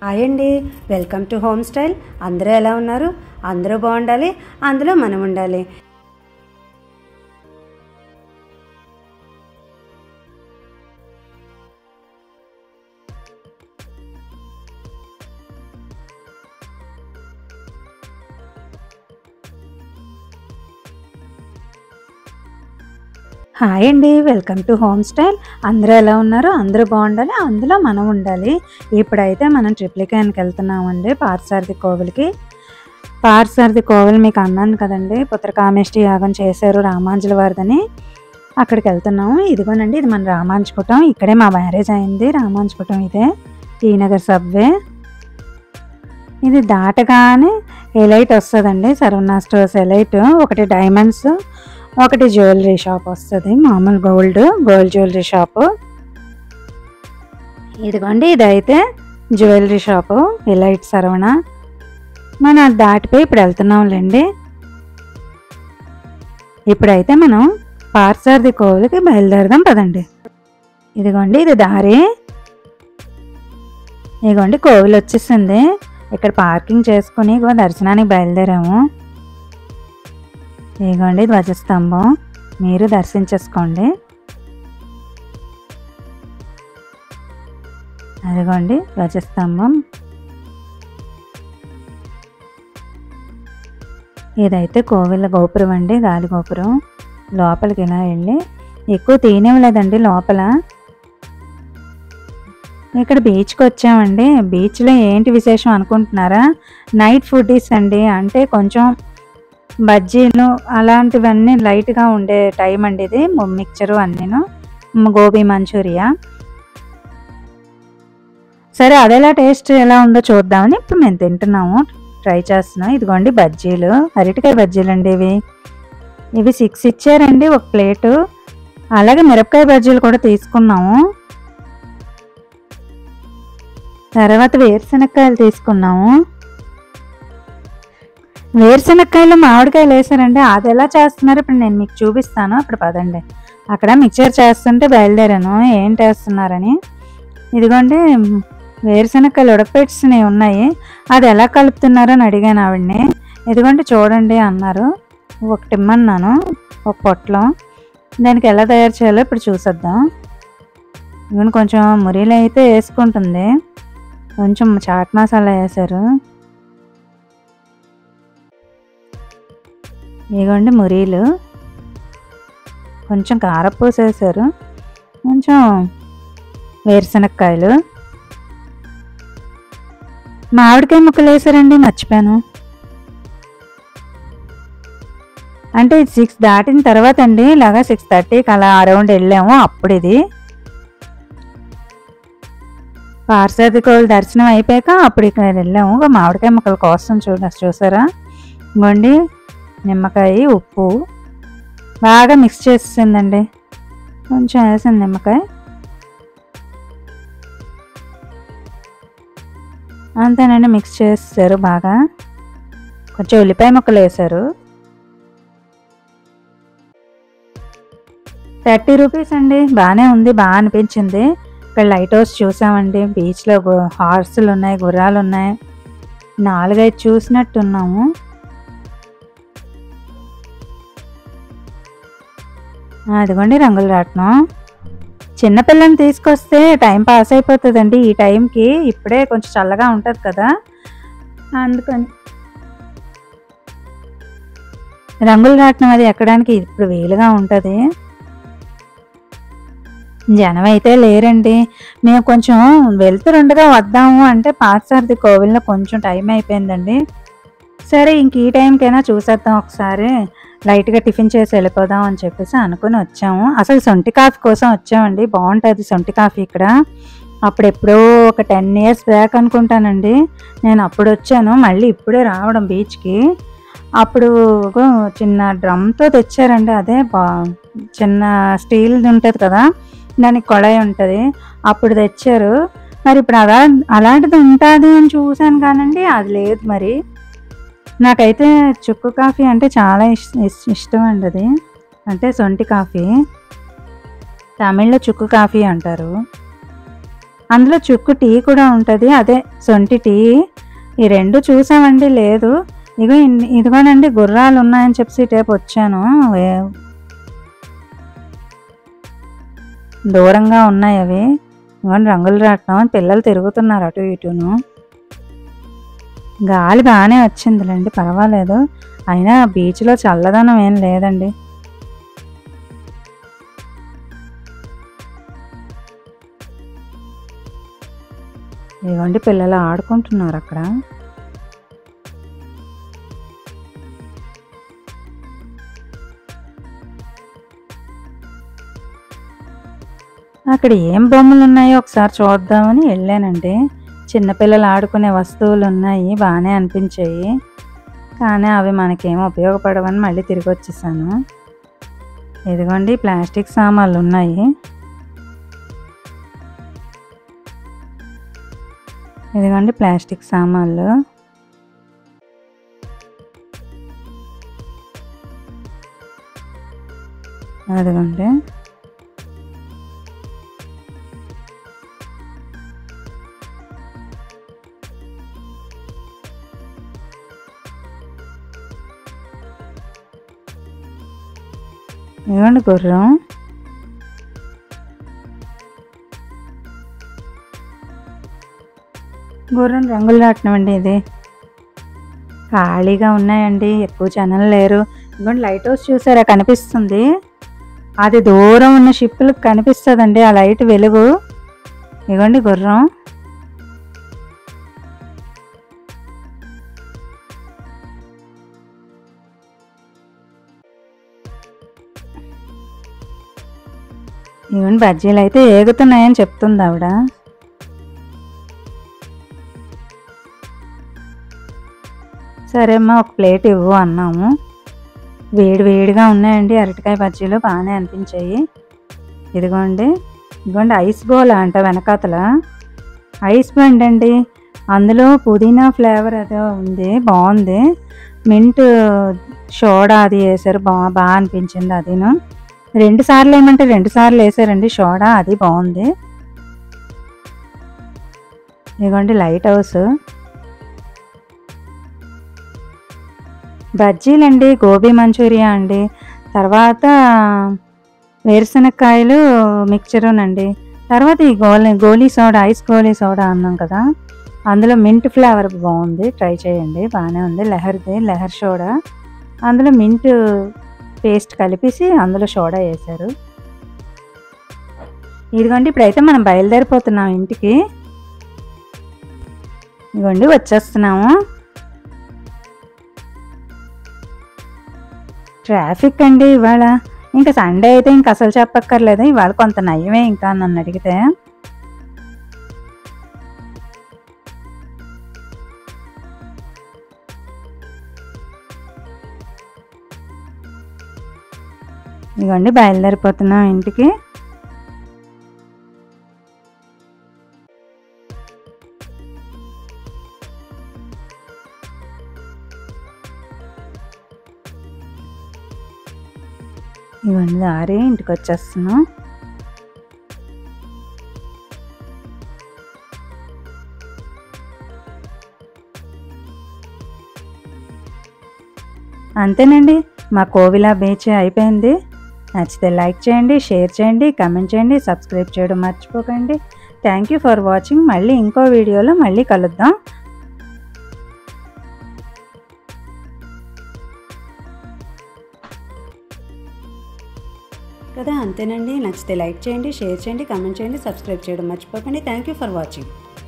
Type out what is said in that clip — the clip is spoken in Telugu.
హాయ్ అండి వెల్కమ్ టు హోమ్ స్టైల్ అందరూ ఎలా ఉన్నారు అందరూ బాగుండాలి అందులో మనం ఉండాలి హాయ్ అండి వెల్కమ్ టు హోమ్ స్టైల్ అందరూ ఎలా ఉన్నారు అందరూ బాగుండాలి అందులో మనం ఉండాలి ఇప్పుడైతే మనం ట్రిప్లికేన్కి వెళ్తున్నామండి పార్సారథి కోవిల్కి పార్సారథి కోవిల్ మీకు అన్నాను కదండి పుత్రకామేష్టి యాగం చేశారు రామాంజుల వారిదని అక్కడికి వెళ్తున్నాము ఇదిగోనండి ఇది మన రామాంజపుటం ఇక్కడే మా మ్యారేజ్ అయింది రామాంజపుటం ఇదే టీ నగర్ సబ్వే ఇది దాటగానే ఎలైట్ వస్తుందండి సర్వనా స్టోర్స్ ఎలైట్ ఒకటి డైమండ్స్ ఒకటి జ్యువెలరీ షాప్ వస్తుంది మామూలు గోల్డ్ గోల్డ్ జ్యువెలరీ షాపు ఇదిగోండి ఇదైతే జ్యువెలరీ షాపు ఎలైట్ సరవణ మనం అది దాటిపోయి ఇప్పుడు వెళ్తున్నాంలేండి ఇప్పుడైతే మనం పార్సారథి కోవిలికి బయలుదేరదాం పదండి ఇదిగోండి ఇది దారి ఇదిగోండి కోవిల్ వచ్చేసింది ఇక్కడ పార్కింగ్ చేసుకుని ఇగో దర్శనానికి బయలుదేరాము ఇదిగోండి ధ్వజస్తంభం మీరు దర్శించేసుకోండి అదిగోండి ధ్వజస్తంభం ఇదైతే కోవిల గోపురం అండి గాలి గోపురం లోపలికి ఇలా వెళ్ళి ఎక్కువ తీనివ్వలేదండి లోపల ఇక్కడ బీచ్కి వచ్చామండి బీచ్లో ఏంటి విశేషం అనుకుంటున్నారా నైట్ ఫుడీస్ అండి అంటే కొంచెం బజ్జీలు అలాంటివన్నీ లైట్గా ఉండే టైం అండి ఇది మిక్చరు అన్నీను గోబీ మంచూరియా సరే అదేలా టేస్ట్ ఎలా ఉందో చూద్దామని ఇప్పుడు మేము తింటున్నాము ట్రై చేస్తున్నాం ఇదిగోండి బజ్జీలు అరటికాయ బజ్జీలు అండి ఇవి ఇవి సిక్స్ ఇచ్చారండి ఒక ప్లేటు అలాగే మిరపకాయ బజ్జీలు కూడా తీసుకున్నాము తర్వాత వేరుశనక్కాయలు తీసుకున్నాము వేరుశనక్కాయలు మామిడికాయలు వేసారండి అది ఎలా చేస్తున్నారు ఇప్పుడు నేను మీకు చూపిస్తాను అప్పుడు పదండి అక్కడ మిక్చర్ చేస్తుంటే బయలుదేరాను ఏంటి వేస్తున్నారని ఇదిగోండి వేరుశనక్కాయలు ఉడకపెట్టినవి ఉన్నాయి అది ఎలా కలుపుతున్నారో అని అడిగాను ఆవిడని ఇదిగోండి చూడండి అన్నారు ఒకటి ఇమ్మన్నాను ఒక పొట్లం దానికి ఎలా తయారు చేయాలో ఇప్పుడు చూసేద్దాం ఇవన్నీ కొంచెం మురీలు అయితే వేసుకుంటుంది కొంచెం చాట్ మసాలా వేశారు ఇదిగోండి మురీలు కొంచెం కారపూస వేశారు కొంచెం వేరుశనక్కాయలు మామిడికాయ ముక్కలు వేసారండి మర్చిపోయాను అంటే సిక్స్ దాటిన తర్వాత అండి ఇలాగా సిక్స్ థర్టీకి అలా అరౌండ్ వెళ్ళాము అప్పుడు ఇది పార్సాది కోవిల దర్శనం అయిపోయాక అప్పుడు ఇక్కడ వెళ్ళాము ఇంకా మామిడికాయ ముక్కల కోసం చూడ చూసారా ఇవ్వండి నిమ్మకాయ ఉప్పు బాగా మిక్స్ చేసిందండి కొంచెం వేసింది నిమ్మకాయ అంతేనండి మిక్స్ చేస్తారు బాగా కొంచెం ఉల్లిపాయ ముక్కలు వేశారు థర్టీ రూపీస్ అండి బాగానే ఉంది బాగా అనిపించింది ఇక్కడ లైట్ హౌస్ చూసామండి బీచ్లో హార్సులు ఉన్నాయి గుర్రాలు ఉన్నాయి నాలుగైదు చూసినట్టున్నాము అదిగోండి రంగులు రాట్నం చిన్నపిల్లని తీసుకొస్తే టైం పాస్ అయిపోతుందండి ఈ టైంకి ఇప్పుడే కొంచెం చల్లగా ఉంటుంది కదా అందుకని రంగులు రాట్నం అది ఎక్కడానికి ఇప్పుడు వీలుగా ఉంటుంది జనం అయితే లేరండి మేము కొంచెం వెళ్తురుండగా వద్దాము అంటే పాతసారథి కోవిల్లో కొంచెం టైం అయిపోయిందండి సరే ఇంక ఈ టైంకైనా చూసేద్దాం ఒకసారి లైట్గా టిఫిన్ చేసి వెళ్ళిపోదాం అని చెప్పేసి అనుకుని వచ్చాము అసలు సొంటి కాఫీ కోసం వచ్చామండి బాగుంటుంది సొంటి కాఫీ ఇక్కడ అప్పుడు ఎప్పుడో ఒక టెన్ ఇయర్స్ బ్యాక్ అనుకుంటానండి నేను అప్పుడు వచ్చాను మళ్ళీ ఇప్పుడే రావడం బీచ్కి అప్పుడు ఒక చిన్న డ్రమ్తో తెచ్చారండి అదే బా చిన్న స్టీల్ది ఉంటుంది కదా దానికి కొళాయి ఉంటుంది అప్పుడు తెచ్చారు మరి ఇప్పుడు అలా అలాంటిది ఉంటుంది అని చూశాను కానండి అది లేదు మరి నాకైతే చుక్కు కాఫీ అంటే చాలా ఇష్- ఇష్- ఇష్టం అండి అది అంటే సొంటి కాఫీ తమిళ్లో చుక్కు కాఫీ అంటారు అందులో చుక్కు టీ కూడా ఉంటుంది అదే సొంటి టీ ఈ రెండు చూసామండి లేదు ఇగో ఇన్ని- ఇదిగోనండి గుర్రాలు ఉన్నాయని చెప్పి టేపు వచ్చాను వే- దూరంగా ఉన్నాయి అవి ఇవన్నీ రంగులు రాట్నం పిల్లలు తిరుగుతున్నారు అటు ఇటును గాలి బాగానే వచ్చిందిలేండి పర్వాలేదు అయినా బీచ్లో చల్లదనం ఏం లేదండి ఇవ్వండి పిల్లలు ఆడుకుంటున్నారు అక్కడ అక్కడ ఏం బొమ్మలు ఉన్నాయో ఒకసారి చూద్దామని వెళ్ళానండి చిన్నపిల్లలు ఆడుకునే వస్తువులు ఉన్నాయి బాగానే అనిపించాయి కానీ అవి మనకేం ఉపయోగపడవని మళ్ళీ తిరిగి వచ్చేసాను ఇదిగోండి ప్లాస్టిక్ సామాన్లు ఉన్నాయి ఇదిగోండి ప్లాస్టిక్ సామాన్లు అదిగోండి ఇదిగోండి గుర్రం గుర్రం రంగులు రాట్నం అండి ఇది ఖాళీగా ఉన్నాయండి ఎక్కువ జనం లేరు ఇదిగోండి లైట్ హౌస్ చూసారా కనిపిస్తుంది అది దూరం ఉన్న షిప్పులకు కనిపిస్తుందండి ఆ లైట్ వెలుగు ఇదిగోండి గుర్రం ఇవన్నీ బజ్జీలు అయితే ఏగుతున్నాయని చెప్తుంది ఆవిడ సరే అమ్మా ఒక ప్లేట్ ఇవ్వు అన్నాము వేడి వేడిగా ఉన్నాయండి అరటికాయ బజ్జీలు బాగానే అనిపించాయి ఇదిగోండి ఇదిగోండి ఐస్ బౌల్ అంట వెనకాతల ఐస్ బండ్ అండి అందులో పుదీనా ఫ్లేవర్ అదే ఉంది బాగుంది మింట్ సోడా అది వేసారు బా బాగా అనిపించింది అదిను రెండు సార్లు ఏమంటే రెండు సార్లు వేసారండి సోడా అది బాగుంది ఇదిగోండి లైట్ హౌస్ బజ్జీలండి గోబీ మంచూరియా అండి తర్వాత వేరుశనక్కాయలు మిక్చరునండి తర్వాత ఈ గోలీ గోలీ సోడా ఐస్ గోలీ సోడా అన్నాం కదా అందులో మింట్ ఫ్లేవర్ బాగుంది ట్రై చేయండి బాగానే ఉంది లెహర్ది లెహర్ సోడా అందులో మింట్ పేస్ట్ కలిపేసి అందులో సోడా వేశారు ఇదిగోండి ఇప్పుడైతే మనం బయలుదేరిపోతున్నాం ఇంటికి ఇదిగోండి వచ్చేస్తున్నాము ట్రాఫిక్ అండి ఇవాళ ఇంకా సండే అయితే ఇంక అసలు చెప్పక్కర్లేదు ఇవాళ కొంత నయమే ఇంకా నన్ను అడిగితే ఇదిగోండి బయలుదేరిపోతున్నాం ఇంటికి ఇవన్నీ దారి ఇంటికి వచ్చేస్తున్నాం అంతేనండి మా కోవిలా బీచ్ అయిపోయింది నచ్చితే లైక్ చేయండి షేర్ చేయండి కమెంట్ చేయండి సబ్స్క్రైబ్ చేయడం మర్చిపోకండి థ్యాంక్ యూ ఫర్ వాచింగ్ మళ్ళీ ఇంకో వీడియోలో మళ్ళీ కలుద్దాం కదా అంతేనండి నచ్చితే లైక్ చేయండి షేర్ చేయండి కామెంట్ చేయండి సబ్స్క్రైబ్ చేయడం మర్చిపోకండి థ్యాంక్ యూ ఫర్ వాచింగ్